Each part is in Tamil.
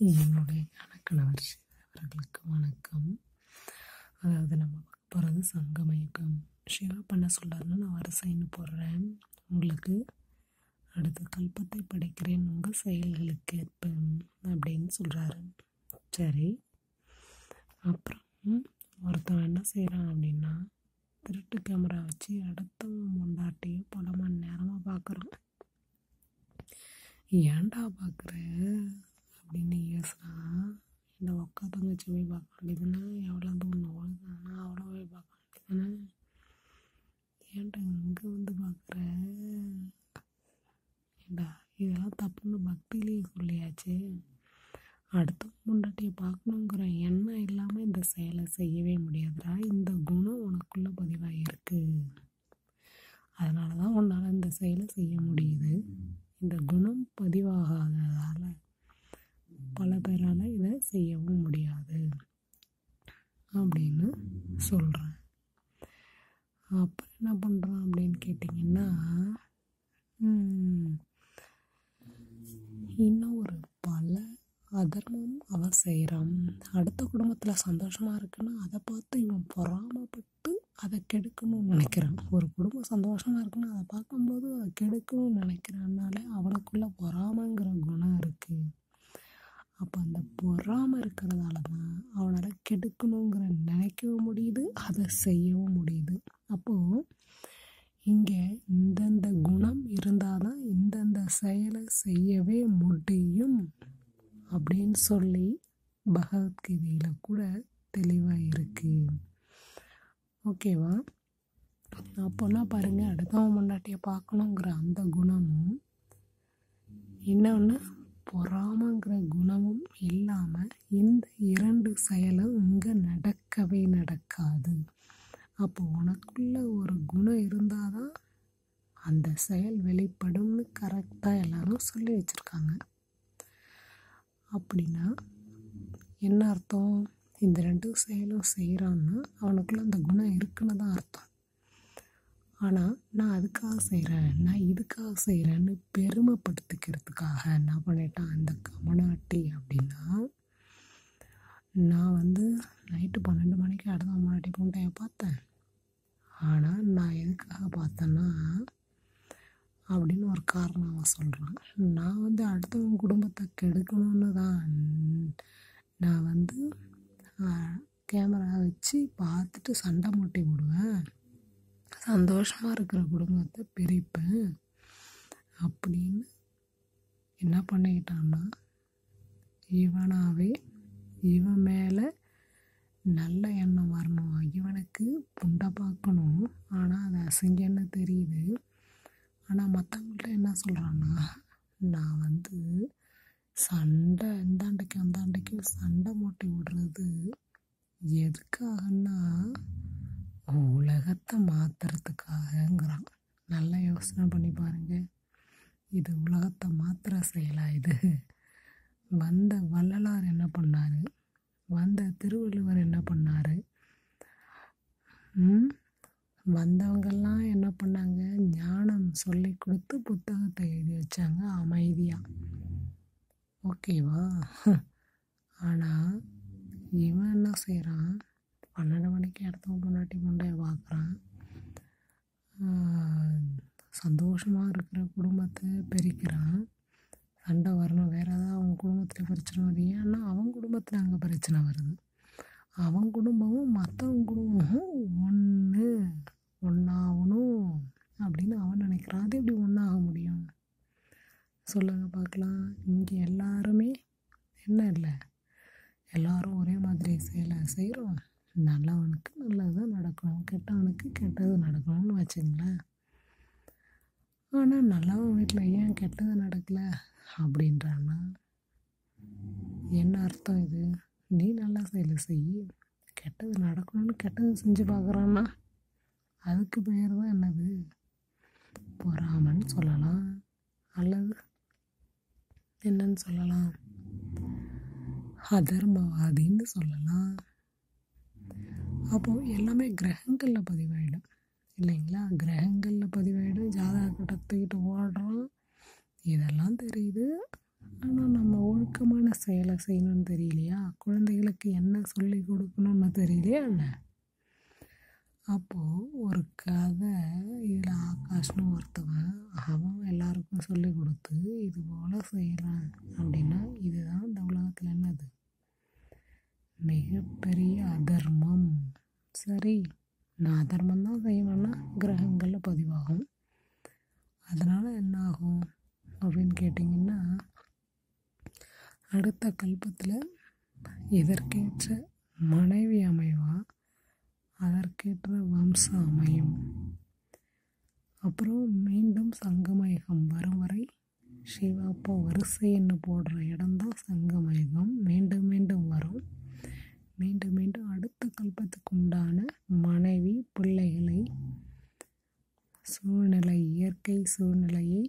என்னுடைய கணக்கணவர் அவர்களுக்கு வணக்கம் அதாவது நம்ம பார்க்க போகிறது சங்கமயக்கம் சிவா பண்ண சொல்கிறாருன்னு நான் வரிசைன்னு போடுறேன் உங்களுக்கு அடுத்து கல்பத்தை படைக்கிறேன் உங்கள் செயல்களுக்கு ஏற்பேன் அப்படின்னு சொல்கிறாரு சரி அப்புறம் ஒருத்தன் என்ன செய்கிறான் அப்படின்னா திருட்டு கேமரா வச்சு அடுத்தவன் பொண்டாட்டியும் பல மணி நேரமாக பார்க்குறான் ஏன்டா பார்க்குற அப்படின்னு யோசிச்சான் இந்த ஒக்கா தங்கச்சி போய் பார்க்க வேண்டியதுன்னா எவ்வளோ தூரம் ஓடுதானா அவ்வளோ போய் பார்க்க வேண்டியதுதானே ஏன்டா இங்கே வந்து பார்க்குற ஏண்டா இதெல்லாம் தப்புன்னு பக்தியிலேயே சொல்லியாச்சு அடுத்த முண்டாட்டியை பார்க்கணுங்கிற எண்ணம் இல்லாமல் இந்த செயலை செய்யவே முடியாதுடா இந்த குணம் உனக்குள்ளே பதிவாக இருக்கு அதனால தான் உன்னால் இந்த செயலை செய்ய முடியுது இந்த குணம் பதிவாகாததால் பல பேரால் இதை செய்யவும் முடியாது அப்படின்னு சொல்கிறேன் அப்புறம் என்ன பண்ணுறான் அப்படின்னு கேட்டிங்கன்னா இன்னும் ஒரு பல அதர்மம் அவன் செய்கிறான் அடுத்த குடும்பத்தில் சந்தோஷமாக இருக்குன்னா அதை பார்த்து இவன் பொறாமப்பட்டு அதை கெடுக்கணும்னு நினைக்கிறான் ஒரு குடும்பம் சந்தோஷமாக இருக்குன்னா அதை பார்க்கும்போது அதை கெடுக்கணும்னு நினைக்கிறான்னால அவனுக்குள்ள பொறாமைங்கிற குணம் இருக்குது அப்போ அந்த பொறாமை இருக்கிறதால தான் அவனால் கெடுக்கணுங்கிற நினைக்கவும் முடியுது அதை செய்யவும் முடியுது அப்போது இங்கே இந்தந்த குணம் இருந்தால் தான் இந்தந்த செயலை செய்யவே முடியும் அப்படின்னு சொல்லி பகவத்கீதையில் கூட தெளிவாக இருக்குது ஓகேவா அப்போனா பாருங்கள் அடுத்தவன் முன்னாட்டியை பார்க்கணுங்கிற அந்த குணமும் இன்னொன்று பொறாமங்கிற குணமும் இல்லாமல் இந்த இரண்டு செயலும் இங்கே நடக்கவே நடக்காது அப்போ உனக்குள்ள ஒரு குணம் இருந்தால் தான் அந்த செயல் வெளிப்படும்னு கரெக்டாக எல்லாரும் சொல்லி வச்சுருக்காங்க அப்படின்னா என்ன அர்த்தம் இந்த ரெண்டு செயலும் செய்கிறான்னா அவனுக்குள்ள அந்த குணம் இருக்குன்னு தான் அர்த்தம் ஆனால் நான் அதுக்காக செய்கிறேன் நான் இதுக்காக செய்கிறேன்னு பெருமைப்படுத்திக்கிறதுக்காக என்ன பண்ணிட்டான் அந்த கமனாட்டி அப்படின்னா நான் வந்து நைட்டு பன்னெண்டு மணிக்கு அடுத்த முன்னாடி பூண்டையை பார்த்தேன் ஆனால் நான் எதுக்காக பார்த்தேன்னா அப்படின்னு ஒரு காரணம் அவன் சொல்கிறான் நான் வந்து அடுத்தவங்க குடும்பத்தை கெடுக்கணும்னு தான் நான் வந்து கேமரா வச்சு பார்த்துட்டு சண்டை மூட்டி விடுவேன் சந்தோஷமாக இருக்கிற குடும்பத்தை பிரிப்பேன் அப்படின்னு என்ன பண்ணிக்கிட்டான்னா இவனாவே இவன் மேலே நல்ல எண்ணம் வரணும் இவனுக்கு புண்டை பார்க்கணும் ஆனால் அது அசிங்கன்னு தெரியுது ஆனால் மற்றவங்கள்ட்ட என்ன சொல்கிறான்னா நான் வந்து சண்டை இந்தாண்டைக்கு அந்தாண்டைக்கு சண்டை மூட்டி விடுறது எதுக்காகன்னா உலகத்தை மாற்றுறதுக்காகங்கிறான் நல்லா யோசனை பண்ணி பாருங்கள் இது உலகத்தை மாற்றுற செயலா இது வந்த வள்ளலார் என்ன பண்ணார் வந்த திருவள்ளுவர் என்ன பண்ணார் வந்தவங்கெல்லாம் என்ன பண்ணாங்க ஞானம் சொல்லி கொடுத்து புத்தகத்தை எழுதி வச்சாங்க அமைதியாக ஓகேவா ஆனால் இவன் என்ன செய்கிறான் பன்னெண்டு மணிக்கு இடத்தவங்க முன்னாடி கொண்டே பார்க்குறான் சந்தோஷமாக இருக்கிற குடும்பத்தை பிரிக்கிறான் சண்டை வரணும் வேறு ஏதாவது அவங்க குடும்பத்தில் பிரச்சனை வருது ஏன்னா அவன் குடும்பத்தில் அங்கே பிரச்சனை வருது அவன் குடும்பமும் மற்றவங்க குடும்பமும் ஒன்று ஒன்றாகணும் அப்படின்னு அவன் நினைக்கிறான் அது எப்படி ஒன்றாக முடியும் சொல்லுங்கள் பார்க்கலாம் இங்கே எல்லாருமே என்ன இல்லை எல்லாரும் ஒரே மாதிரி செயலை செய்கிறோம் நல்லவனுக்கு நல்லது தான் நடக்கணும் கெட்டவனுக்கு கெட்டது நடக்கணும்னு வச்சுங்களேன் ஆனால் நல்லவன் வீட்டில் ஏன் கெட்டது நடக்கலை அப்படின்றான்னா என்ன அர்த்தம் இது நீ நல்லா செயலை செய் கெட்டது நடக்கணும்னு கெட்டது செஞ்சு பார்க்குறான்னா அதுக்கு பேர் தான் என்னது பொறாமன்னு சொல்லலாம் அல்லது என்னன்னு சொல்லலாம் அதர்மவாதின்னு சொல்லலாம் அப்போது எல்லாமே கிரகங்களில் பதிவாயிடும் இல்லைங்களா கிரகங்களில் பதிவாயிடும் ஜாதக கட்டத்துக்கிட்டு ஓடுறோம் இதெல்லாம் தெரியுது ஆனால் நம்ம ஒழுக்க ஒழுக்கமான செயலை செய்யணும்னு தெரியலையா குழந்தைகளுக்கு என்ன சொல்லி கொடுக்கணும்னு தெரியலையா என்ன அப்போது ஒரு கதை இதில் ஆகாஷ்னு ஒருத்தவன் அவன் எல்லாருக்கும் சொல்லி கொடுத்து இது போல் செய்கிறான் அப்படின்னா இதுதான் இந்த உலகத்தில் என்னது மிகப்பெரிய அதர்மம் சரி நான் அதர்மம் தான் செய்வேன்னா கிரகங்களில் பதிவாகும் அதனால் என்ன ஆகும் அப்படின்னு கேட்டிங்கன்னா அடுத்த கல்பத்தில் இதற்கேற்ற மனைவி அமைவா அதற்கேற்ற வம்சம் அமையும் அப்புறம் மீண்டும் சங்கமயுகம் வரும் வரை சிவாப்பா வரிசைன்னு போடுற இடம்தான் சங்கமயுகம் மீண்டும் மீண்டும் வரும் மீண்டும் மீண்டும் அடுத்த கல்பத்துக்கு உண்டான மனைவி பிள்ளைகளை சூழ்நிலை இயற்கை சூழ்நிலையை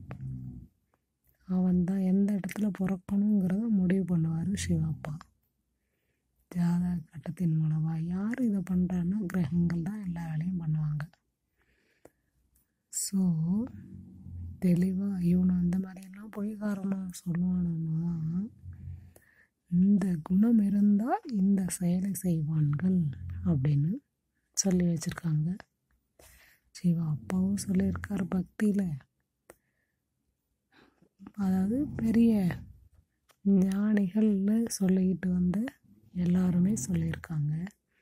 அவன் தான் எந்த இடத்துல பிறக்கணுங்கிறத முடிவு பண்ணுவார் சிவாப்பா ஜாதக கட்டத்தின் மூலமாக யார் இதை பண்ணுறான்னா கிரகங்கள் தான் எல்லா வேலையும் பண்ணுவாங்க ஸோ தெளிவாக இவனை அந்த மாதிரியெல்லாம் போய் காரணம் சொல்லுவானுன்னா இந்த குணம் இருந்தால் இந்த செயலை செய்வான்கள் அப்படின்னு சொல்லி வச்சுருக்காங்க சிவா அப்பாவும் சொல்லியிருக்கார் பக்தியில் அதாவது பெரிய ஞானிகள்னு சொல்லிக்கிட்டு வந்து எல்லாருமே சொல்லியிருக்காங்க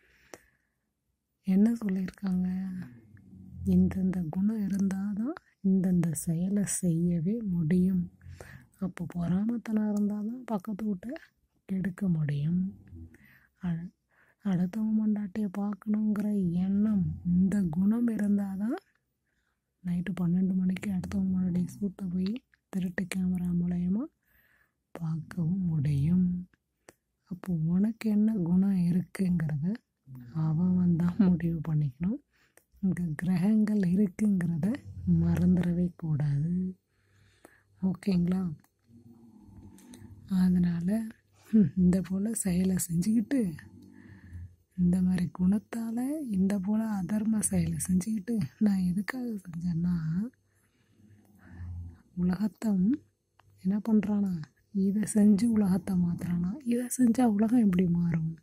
என்ன சொல்லியிருக்காங்க இந்தந்த குணம் இருந்தால் தான் இந்தந்த செயலை செய்யவே முடியும் அப்போ பொறாமத்தனம் இருந்தால் தான் பக்கத்து வீட்டை கெடுக்க முடியும் அடுத்தவங்க மண்டாட்டியை பார்க்கணுங்கிற எண்ணம் இந்த குணம் இருந்தால் தான் நைட்டு பன்னெண்டு மணிக்கு அடுத்தவங்க முன்னாடி சூத்த போய் திருட்டு கேமரா மூலயமா பார்க்கவும் முடியும் அப்போ உனக்கு என்ன குணம் இருக்குங்கிறத அவன் தான் முடிவு பண்ணிக்கணும் இங்கே கிரகங்கள் இருக்குங்கிறத மறந்துடவே கூடாது ஓகேங்களா அதனால் இந்த போல் செயலை செஞ்சுக்கிட்டு இந்த மாதிரி குணத்தால் இந்த போல் அதர்ம செயலை செஞ்சுக்கிட்டு நான் எதுக்காக செஞ்சேன்னா உலகத்தம் என்ன பண்ணுறானா இதை செஞ்சு உலகத்தை மாற்றுறானா இதை செஞ்சால் உலகம் எப்படி மாறும்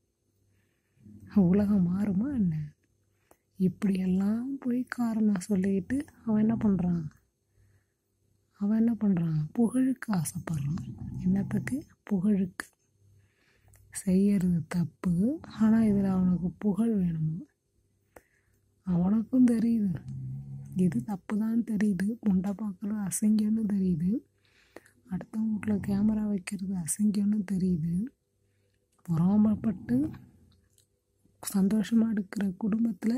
உலகம் மாறுமா என்ன இப்படியெல்லாம் போய் காரணம் சொல்லிக்கிட்டு அவன் என்ன பண்ணுறான் அவன் என்ன பண்ணுறான் புகழுக்கு ஆசைப்படுறான் என்னத்துக்கு புகழுக்கு செய்யறது தப்பு ஆனால் இதில் அவனுக்கு புகழ் வேணுமா அவனுக்கும் தெரியுது இது தப்பு தான் தெரியுது முண்டை பார்க்கறது அசிங்கம்னு தெரியுது அடுத்தவங்க வீட்டில் கேமரா வைக்கிறது அசிங்கம்னு தெரியுது பொறாமப்பட்டு சந்தோஷமாக இருக்கிற குடும்பத்தில்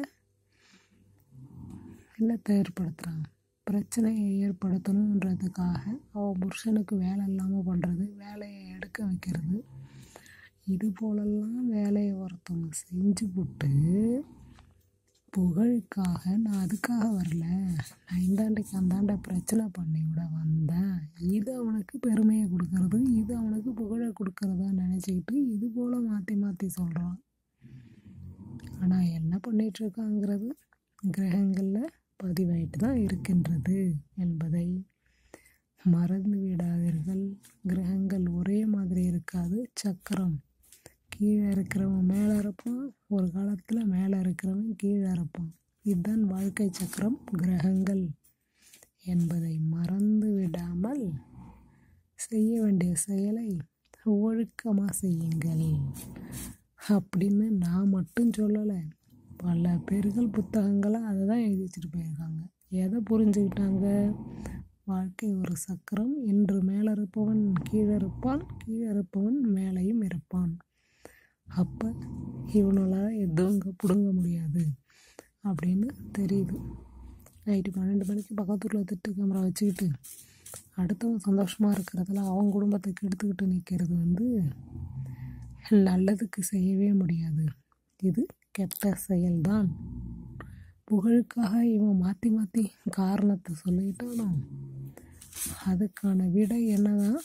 இல்லத்தை ஏற்படுத்துகிறாங்க பிரச்சனையை ஏற்படுத்தணுன்றதுக்காக அவள் புருஷனுக்கு வேலை இல்லாமல் பண்ணுறது வேலையை எடுக்க வைக்கிறது இது போலெல்லாம் வேலையை ஒருத்தவங்க செஞ்சு போட்டு புகழுக்காக நான் அதுக்காக வரல நான் இந்தாண்டைக்கு அந்தாண்ட பிரச்சனை பண்ணி விட வந்தேன் இது அவனுக்கு பெருமையை கொடுக்கறது இது அவனுக்கு புகழை கொடுக்கறதா நினச்சிக்கிட்டு இது போல் மாற்றி மாற்றி சொல்கிறான் ஆனால் என்ன பண்ணிகிட்ருக்காங்கிறது கிரகங்களில் பதிவாயிட்டு தான் இருக்கின்றது என்பதை மறந்து விடாதீர்கள் கிரகங்கள் ஒரே மாதிரி இருக்காது சக்கரம் கீழே இருக்கிறவன் மேலே இருப்பான் ஒரு காலத்தில் மேலே இருக்கிறவன் கீழே இருப்பான் இதுதான் வாழ்க்கை சக்கரம் கிரகங்கள் என்பதை மறந்து விடாமல் செய்ய வேண்டிய செயலை ஒழுக்கமாக செய்யுங்கள் அப்படின்னு நான் மட்டும் சொல்லலை பல பேர்கள் புத்தகங்களாக அதை தான் எழுதி வச்சுட்டு போயிருக்காங்க எதை புரிஞ்சுக்கிட்டாங்க வாழ்க்கை ஒரு சக்கரம் என்று மேலே இருப்பவன் கீழே இருப்பான் கீழே இருப்பவன் மேலேயும் இருப்பான் அப்போ இவனால் எதுவும் பிடுங்க முடியாது அப்படின்னு தெரியுது நைட்டு பன்னெண்டு மணிக்கு பக்கத்தூரில் திட்டு கேமரா வச்சுக்கிட்டு அடுத்தவன் சந்தோஷமாக இருக்கிறதுல அவன் குடும்பத்தை கெடுத்துக்கிட்டு நிற்கிறது வந்து நல்லதுக்கு செய்யவே முடியாது இது கெட்ட செயல்தான் புகழுக்காக இவன் மாற்றி மாற்றி காரணத்தை சொல்லிட்டானோ அதுக்கான விடை என்னதான்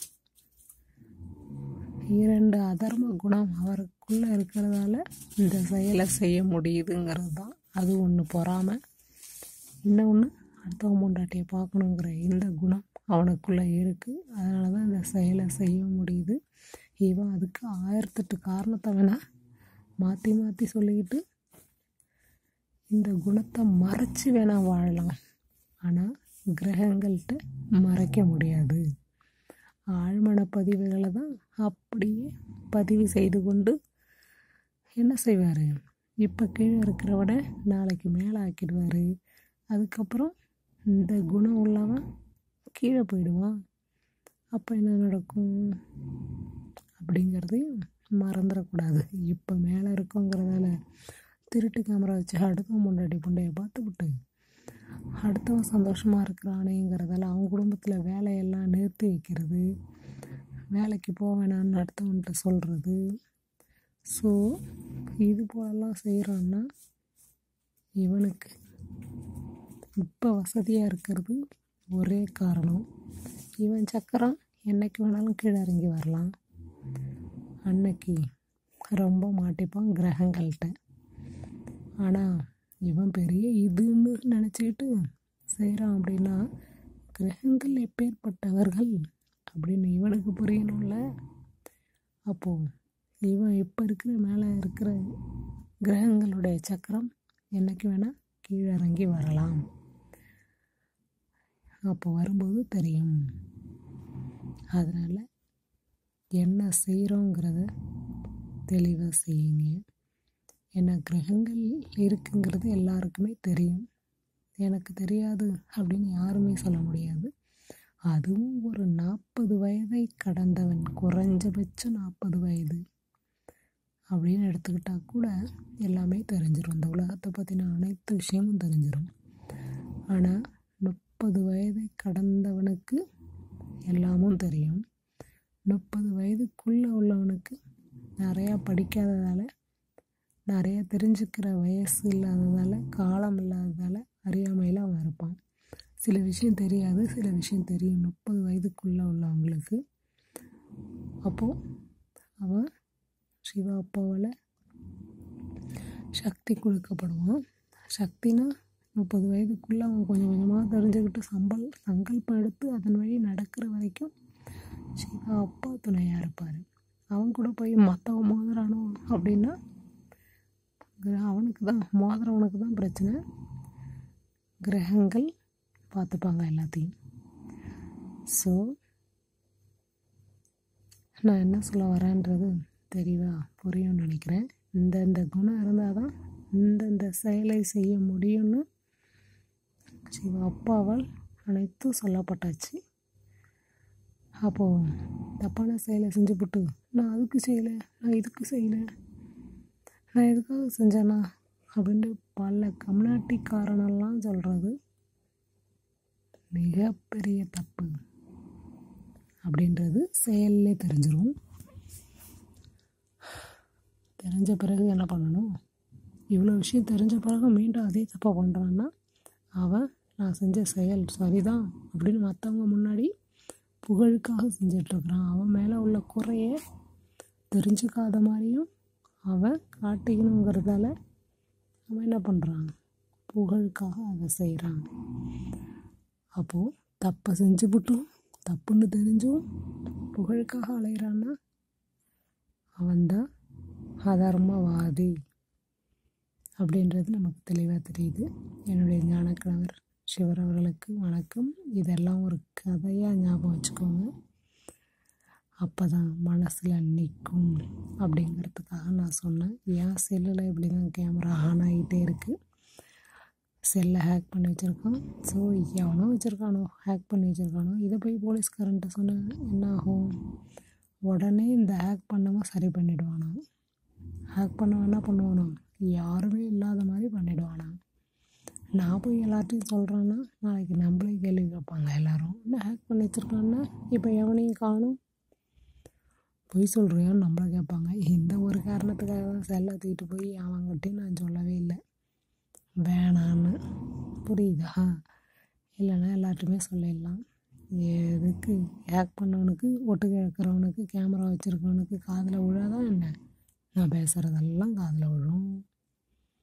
இரண்டு அதர்ம குணம் அவருக்குள்ளே இருக்கிறதால இந்த செயலை செய்ய முடியுதுங்கிறது தான் அது ஒன்று பொறாமல் இன்னொன்று அடுத்தவங்க முண்டாட்டியை பார்க்கணுங்கிற இந்த குணம் அவனுக்குள்ளே இருக்குது அதனால தான் இந்த செயலை செய்ய முடியுது இவன் அதுக்கு ஆயிரத்தெட்டு காரணத்தை வேணால் மாற்றி மாற்றி சொல்லிக்கிட்டு இந்த குணத்தை மறைச்சி வேணால் வாழலாம் ஆனால் கிரகங்கள்கிட்ட மறைக்க முடியாது ஆழ்மன பதிவுகளை தான் அப்படியே பதிவு செய்து கொண்டு என்ன செய்வார் இப்போ கீழே இருக்கிறவட நாளைக்கு மேலே ஆக்கிடுவார் அதுக்கப்புறம் இந்த குணம் உள்ளவன் கீழே போயிடுவான் அப்போ என்ன நடக்கும் அப்படிங்கிறதையும் மறந்துடக்கூடாது இப்போ மேலே இருக்கோங்கிறதால திருட்டு கேமரா வச்சு அடுத்தவன் முன்னாடி புண்டையை பார்த்துவிட்டு அடுத்தவன் சந்தோஷமாக இருக்கிறானேங்கிறதால அவன் குடும்பத்தில் வேலையெல்லாம் நிறுத்தி வைக்கிறது வேலைக்கு போக வேணான்னு அடுத்தவன்கிட்ட சொல்கிறது ஸோ இது போலலாம் செய்கிறான்னா இவனுக்கு இப்போ வசதியாக இருக்கிறது ஒரே காரணம் இவன் சக்கரம் என்னைக்கு வேணாலும் கீழே இறங்கி வரலாம் அன்னைக்கு ரொம்ப மாட்டிப்பான் கிரகங்கள்கிட்ட ஆனால் இவன் பெரிய இதுன்னு நினச்சிக்கிட்டு செய்கிறான் அப்படின்னா கிரகங்கள் எப்பேற்பட்டவர்கள் அப்படின்னு இவனுக்கு புரியணும்ல அப்போது இவன் இப்போ இருக்கிற மேலே இருக்கிற கிரகங்களுடைய சக்கரம் என்னைக்கு வேணால் கீழே இறங்கி வரலாம் அப்போ வரும்போது தெரியும் அதனால் என்ன செய்கிறோங்கிறத தெளிவாக செய்யுங்க ஏன்னா கிரகங்கள் இருக்குங்கிறது எல்லாருக்குமே தெரியும் எனக்கு தெரியாது அப்படின்னு யாருமே சொல்ல முடியாது அதுவும் ஒரு நாற்பது வயதை கடந்தவன் குறைஞ்சபட்சம் நாற்பது வயது அப்படின்னு எடுத்துக்கிட்டால் கூட எல்லாமே தெரிஞ்சிடும் இந்த உலகத்தை பற்றின அனைத்து விஷயமும் தெரிஞ்சிடும் ஆனால் முப்பது வயதை கடந்தவனுக்கு எல்லாமும் தெரியும் முப்பது வயதுக்குள்ளே உள்ளவனுக்கு நிறையா படிக்காததால் நிறைய தெரிஞ்சுக்கிற வயசு இல்லாததால் காலம் இல்லாததால் அறியாமையில் அவன் இருப்பான் சில விஷயம் தெரியாது சில விஷயம் தெரியும் முப்பது வயதுக்குள்ளே உள்ளவங்களுக்கு அப்போது அவன் சிவா அப்பாவால் சக்தி கொடுக்கப்படுவான் சக்தினா முப்பது வயதுக்குள்ளே அவன் கொஞ்சம் கொஞ்சமாக தெரிஞ்சுக்கிட்டு சம்பல் சங்கல்பம் எடுத்து அதன் வழி நடக்கிற வரைக்கும் சிவா அப்பா துணையாக இருப்பார் அவன் கூட போய் மற்றவன் மோதுறானோ அப்படின்னா அவனுக்கு தான் மோதுறவனுக்கு தான் பிரச்சனை கிரகங்கள் பார்த்துப்பாங்க எல்லாத்தையும் ஸோ நான் என்ன சொல்ல வரேன்றது தெளிவாக புரியும்னு நினைக்கிறேன் இந்த இந்த குணம் இருந்தால் தான் இந்தந்த செயலை செய்ய முடியும்னு சிவ அப்பாவால் அனைத்தும் சொல்லப்பட்டாச்சு அப்போது தப்பான செயலை செஞ்சுவிட்டு நான் அதுக்கு செய்யலை நான் இதுக்கு செய்யலை நான் எதுக்காக செஞ்சேனா அப்படின்ட்டு பல கம்னாட்டி காரணம்லாம் சொல்கிறது மிகப்பெரிய தப்பு அப்படின்றது செயல்லே தெரிஞ்சிடும் தெரிஞ்ச பிறகு என்ன பண்ணணும் இவ்வளோ விஷயம் தெரிஞ்ச பிறகு மீண்டும் அதே தப்பாக பண்ணுறான்னா அவன் நான் செஞ்ச செயல் சரிதான் அப்படின்னு மற்றவங்க முன்னாடி புகழுக்காக செஞ்சிட்ருக்குறான் அவன் மேலே உள்ள குறைய தெரிஞ்சுக்காத மாதிரியும் அவன் காட்டிக்கணுங்கிறதால அவன் என்ன பண்ணுறான் புகழுக்காக அதை செய்கிறான் அப்போது தப்பை செஞ்சுவிட்டும் தப்புன்னு தெரிஞ்சும் புகழுக்காக அலைகிறான்னா அவன்தான் அதர்மவாதி அப்படின்றது நமக்கு தெளிவாக தெரியுது என்னுடைய ஞானக்கிழவர் சிவர் அவர்களுக்கு வணக்கம் இதெல்லாம் ஒரு கதையாக ஞாபகம் வச்சுக்கோங்க அப்போ தான் மனசில் நிற்கும் அப்படிங்கிறதுக்காக நான் சொன்னேன் என் செல்லில் இப்படி தான் கேமரா ஆன் ஆகிட்டே இருக்குது செல்லை ஹேக் பண்ணி வச்சுருக்கான் ஸோ எவனோ வச்சுருக்கானோ ஹேக் பண்ணி வச்சுருக்கானோ இதை போய் போலீஸ்காரன்ட்ட சொன்னேன் என்ன ஆகும் உடனே இந்த ஹேக் பண்ணவன் சரி பண்ணிவிடுவானா ஹேக் பண்ணவன் என்ன பண்ணுவானா யாருமே இல்லாத மாதிரி பண்ணிவிடுவானா நான் போய் எல்லார்ட்டையும் சொல்கிறேன்னா நாளைக்கு நம்மளே கேள்வி கேட்பாங்க எல்லோரும் என்ன ஹேக் பண்ணி வச்சுருக்கான்னா இப்போ எவனையும் காணும் பொய் சொல்கிறியான்னு நம்மளை கேட்பாங்க இந்த ஒரு காரணத்துக்காக தான் செல்லை தூக்கிட்டு போய் அவங்ககிட்டையும் நான் சொல்லவே இல்லை வேணான்னு புரியுதா இல்லைன்னா எல்லார்ட்டுமே சொல்லிடலாம் எதுக்கு ஹேக் பண்ணவனுக்கு ஒட்டு கேட்குறவனுக்கு கேமரா வச்சுருக்கவனுக்கு காதில் விழாதான் என்ன நான் பேசுகிறதெல்லாம் காதில் விழும்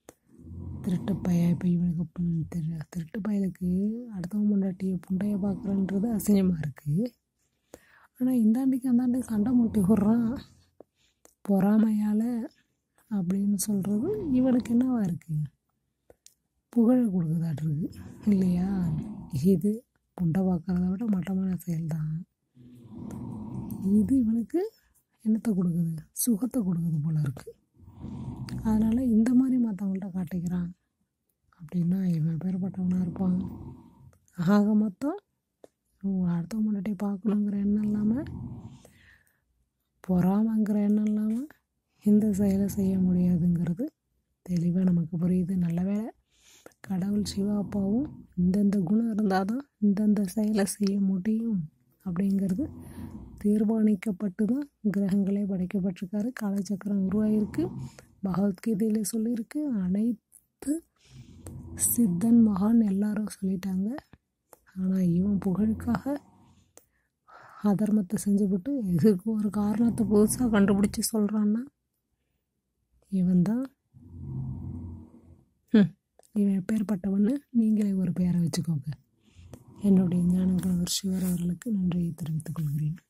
திருட்டு பையன் இப்போ இவனுக்கு ம், திரு திருட்டு பயலுக்கு அடுத்தவன் பொண்டாட்டியை புண்டைய பார்க்குறன்றது அசிங்கமாக இருக்குது ஆனால் இந்தாண்டிக்கு அந்தாண்டி சண்டை முட்டி விட்றான் பொறாமையால் அப்படின்னு சொல்கிறது இவனுக்கு என்னவா இருக்குது புகழை கொடுக்குதாட்டிருக்கு இல்லையா இது புண்டை பார்க்குறத விட மட்டமான செயல்தான் இது இவனுக்கு என்னத்தை கொடுக்குது சுகத்தை கொடுக்குது போல இருக்குது அதனால் இந்த மாதிரி மற்றவங்கள்ட்ட காட்டிக்கிறான் அப்படின்னா இவன் பேர்பட்டவனாக இருப்பான் ஆக மொத்தம் அடுத்த முன்னாடி பார்க்கணுங்கிற எண்ணம் இல்லாமல் பொறாமைங்கிற எண்ணம் இல்லாமல் இந்த செயலை செய்ய முடியாதுங்கிறது தெளிவாக நமக்கு புரியுது நல்ல வேளை கடவுள் சிவா அப்பாவும் இந்தந்த குணம் இருந்தால் தான் இந்தந்த செயலை செய்ய முடியும் அப்படிங்கிறது தீர்மானிக்கப்பட்டு தான் கிரகங்களே படைக்கப்பட்டிருக்காரு காலச்சக்கரம் உருவாகிருக்கு பகவத்கீதையில சொல்லியிருக்கு அனைத்து சித்தன் மகான் எல்லாரும் சொல்லிட்டாங்க ஆனால் இவன் புகழுக்காக அதர்மத்தை செஞ்சுவிட்டு இதுக்கு ஒரு காரணத்தை புதுசாக கண்டுபிடிச்சி சொல்கிறான்னா இவன் தான் இவன் எப்பேற்பட்டவன்னு நீங்களே ஒரு பெயரை வச்சுக்கோங்க என்னுடைய ஞானகுணவர் சிவர் அவர்களுக்கு நன்றியை தெரிவித்துக் கொள்கிறேன்